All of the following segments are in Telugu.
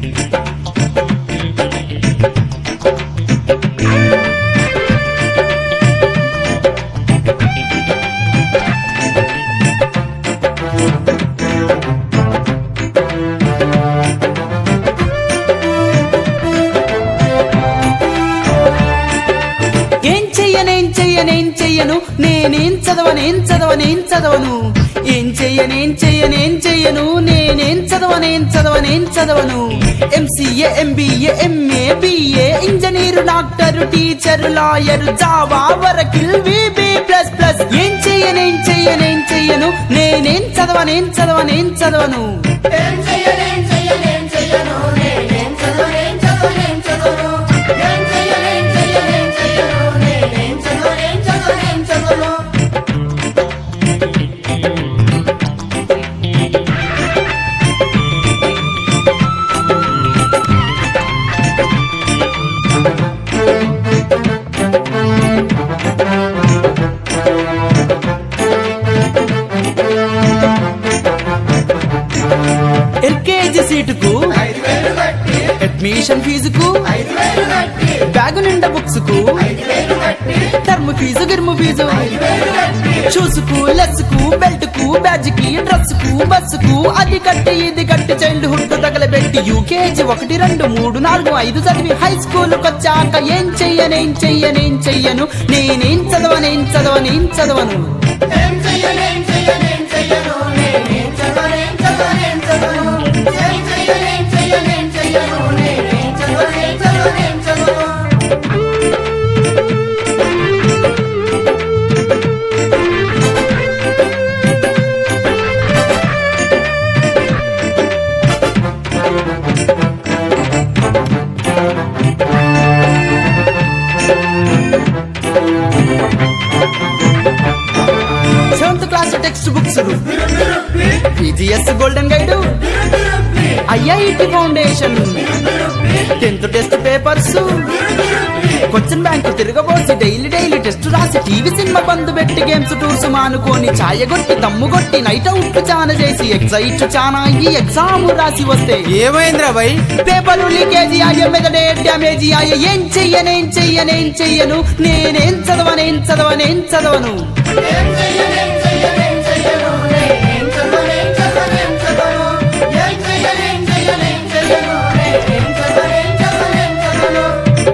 ఏం చెయ్యనేం చెయ్యనేం చెయ్యను నేనేం చదవనేం చదవనేం చదవను ఏం చెయ్యనేం చెయ్యనేం చెయ్యను నేనేం చదవనేం చదవనేం చదవను MCA MBA MA BA engineer doctor teacher lawyer Java Oracle VB plus plus ఏం చెయ్యనేం చెయ్యనేం చెయ్యను నేనేం చదవనేం చదవనేం చదవను ఏం చెయ్యనేం చెయ్యనేం చెయ్యను నేనేం చదవనేం చదవనేం చదవను ఏం చెయ్యనేం చెయ్యనేం చెయ్యను నేనేం చదవనేం చదవనేం చదవను ఎల్కేజీ సీటుకు ఐదు వేలు కట్టి అడ్మిషన్ ఫీజుకు ఐదు వేలు కట్టి బ్యాగు నిండా బుక్స్ కు ఐదు వేలు కట్టి టర్మ్ ఫీజు గిర్ము ఫీజు ఐదు వేలు కట్టి షూస్కు లెస్కు బెల్ట్ కు బ్యాజ్ కి డ్రెస్ కు బస్ కు అది కట్టి ఇది కట్టి చైల్డ్ హుడ్ తగలబెట్టి యూకేజీ ఒకటి రెండు మూడు నాలుగు ఐదు చదివి హై స్కూల్ వచ్చాక ఏం చెయ్యనేం చెయ్యనేం చెయ్యను నేనేం చదవనేం చదవనేం చదవను ఏం చెయ్యనేం చెయ్యనేం చెయ్యను నేనేం చదవనేం చదవనేం చదవను ఏం చెయ్యనేం చెయ్యనేం చెయ్యను నేనేం చదవనేం చదవనేం చదవను seventh class text books PGS golden guide IIT foundation tenth test papers question bank తిరగబోసి డైలీ డైలీ టెస్ట్ రాసి టీవీ సినిమా బంద్ పెట్టి గేమ్స్ టూర్స్ మానుకొని ఛాయగొట్టి దమ్ముగొట్టి నైట్ అవుట్ చాన చేసి ఎగ్జైట్ చానా అయ్యి ఎగ్జామ్ రాసి వస్తే ఏమైందిరా బై పేపర్లు లీకేజీ అయ్యే మెదడే డ్యామేజీ అయ్యే ఏం చెయ్యనేం చెయ్యనేం చెయ్యను నేనేం చదవనేం చదవనేం చదవను ఏం చెయ్యనేం చెయ్యనేం చెయ్యను నేనేం చదవనేం చదవనేం చదవను ఏం చెయ్యనేం చెయ్యనేం చెయ్యను నేనేం చదవనేం చదవనేం చదవను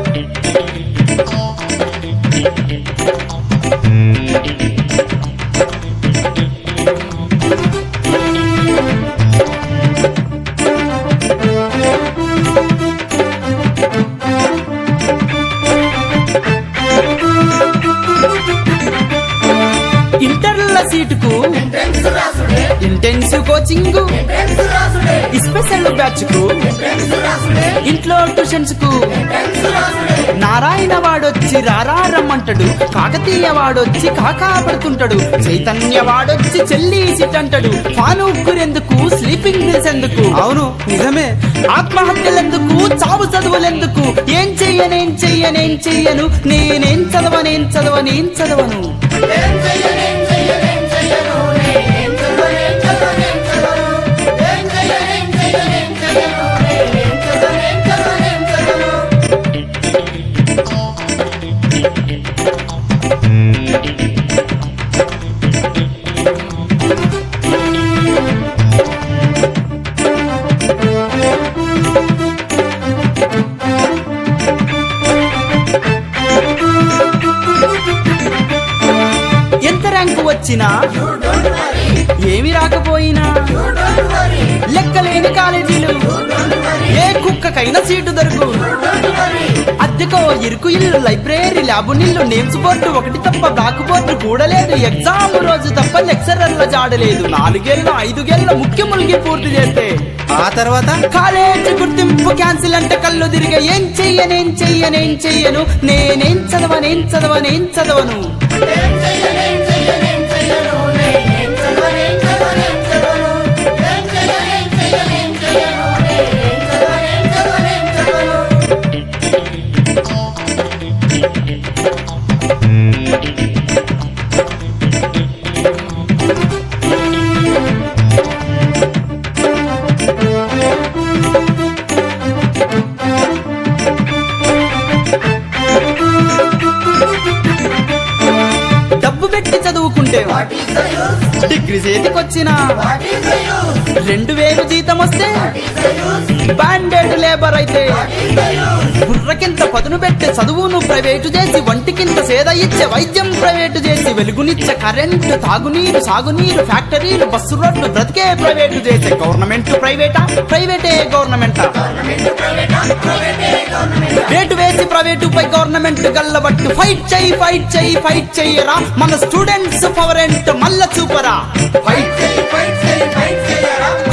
ఇంటర్ల సీటుకు ఎంట్రన్స్ రాసుడే ఇంటెన్సివ్ కోచింగ్ ఎంట్రన్స్ రాసుడే స్పెషల్ బ్యాచ్ కు ఎంట్రన్స్ రాసుడే ఇంట్లో ట్యూషన్స్ కు ఎంట్రన్స్ రాసుడే నారాయణ వాడొచ్చి రారా రమ్మంటాడు కాకతీయ వాడొచ్చి కాకా పడుతుంటాడు చైతన్య వాడొచ్చి చెల్లి సిట్ అంటాడు ఫానూకురెందుకు స్లీపింగ్ హిల్స్ ఎందుకు అవును నిజమే ఆత్మహత్యలెందుకు చావు చదువులెందుకు ఏం చెయ్యనేం చెయ్యనేం చెయ్యను నేనేం చదవనేం చదవనేం చదవను ఏం చెయ్యనేం చెయ్యనేం చెయ్యను నేనేం చదవనేం చదవనేం చదవను ఏం చెయ్యనేం చెయ్యనేం చెయ్యను నేనేం చదవనేం చదవనేం చదవను ఎంత ర్యాంకు వచ్చినా You don't worry, ఏమి రాకపోయినా you don't worry, లెక్కలేని కాలేజీలు you don't worry, ఏ కుక్కకైనా సీటు దొరుకు you don't worry. అద్దెకో ఇరుకు ఇల్లు library lab nil names board ఒకటి తప్ప బ్లాక్ బోర్డు కూడా లేదు ఎగ్జామ్ రోజు తప్ప లెక్చరర్ల జాడలేదు నాలుగేళ్ళు ఐదుగేళ్ళ ముఖ్య ములిగి పూర్తి చేస్తే ఆ తర్వాత కాలేజ్ గుర్తింపు క్యాన్సిల్ అంటే కళ్ళు తిరిగే ఏం చెయ్యనేం చెయ్యనేం చెయ్యను నేనేం చదవనేం చదవనేం చదవను ఏం చెయ్యనేం చెయ్యనేం చెయ్యను నేనేం చదవనేం చదవనేం చదవను ఏం చెయ్యనేం చెయ్యనేం చెయ్యను నేనేం చదవనేం చదవనేం చదవను ఉంటే What is the use? Degree చేతికొచ్చిన What is the use? రెండు వేలు జీతం వస్తే What is the use? Bonded labour అయితే What is the use? బుర్రకింత పదును పెట్టే చదువును ప్రైవేటు చేసి వంటికింత సేద ఇచ్చే వైద్యం ప్రైవేటు చేసి వెలుగునిచ్చే కరెంటు తాగునీరు సాగునీరు ఫ్యాక్టరీలు బస్సు రోడ్లు బ్రతికే ప్రైవేటు చేసే గవర్నమెంట్ ప్రైవేటా ప్రైవేటే గవర్నమెంటా రేటు వేసి ప్రైవేటు పై గవర్నమెంట్ గల్లబట్టు ఫైట్ చెయ్యి ఫైట్ చెయ్యి ఫైట్ చెయ్యరా మన స్టూడెంట్స్ పవర్ ఏంటో మల్ల చూపరా fight Fight, fight, fight, fight,